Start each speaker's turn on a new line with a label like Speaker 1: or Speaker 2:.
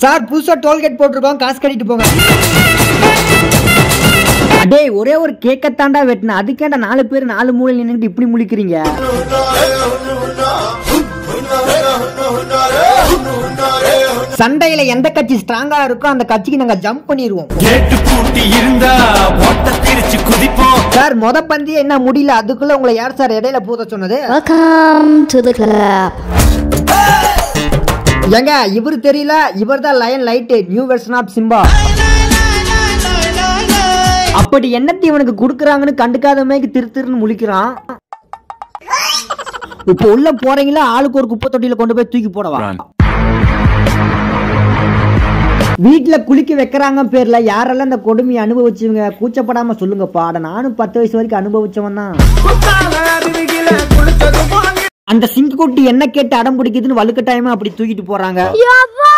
Speaker 1: Sir புதுசா tollgate போட்டிருக்கோம் காசு கட்டிட்டு போங்க அடே ஒரே ஒரு கேக்கத்தாண்டா வெட்டின அதுக்கேண்டா நாலு பேர் நாலு மூலையில் நின்னுட்டு இப்படி முழிக்கிறீங்க சண்டையில எந்த கட்சி ஸ்ட்ராங்கா இருக்கோ அந்த கட்சிக்கு நாங்க ஜம்ப் பண்ணிடுவோம்
Speaker 2: கேட்டு பூட்டி இருந்தா ஓட்ட திரிச்சு குதிப்போம்
Speaker 1: சார் மொத பந்தியே என்ன முடியல அதுக்குள்ள உங்களை யார் சார் இடையில பூத சொன்னது
Speaker 3: Welcome to the club.
Speaker 1: ஏங்க இவர் தெரியல இவர் தான் lion light new version of Simba அப்படி என்னத்தை இவனுக்கு கொடுக்குறாங்கன்னு கண்டுக்காத மாதிரி திரு திருன்னு முழிக்கிறான் இப்போ உள்ள போறீங்களா ஆளுக்கு ஒரு குப்பை தொட்டியில கொண்டு போய் தூக்கி போடவா வீட்டுல குளிக்க வைக்கிறாங்க பேர்ல யாரெல்லாம் இந்த கொடுமையை அனுபவிச்சவங்க கூச்சப்படாம சொல்லுங்கப்பா அட நானும் பத்து வயசு வரைக்கும் அனுபவிச்சவன் தான் அந்த சிங்கு குட்டி என்ன கேட்டு அடம் பிடிக்குதுன்னு வலுக்கட்டாயமா அப்படி தூக்கிட்டு போறாங்க
Speaker 3: Yabba!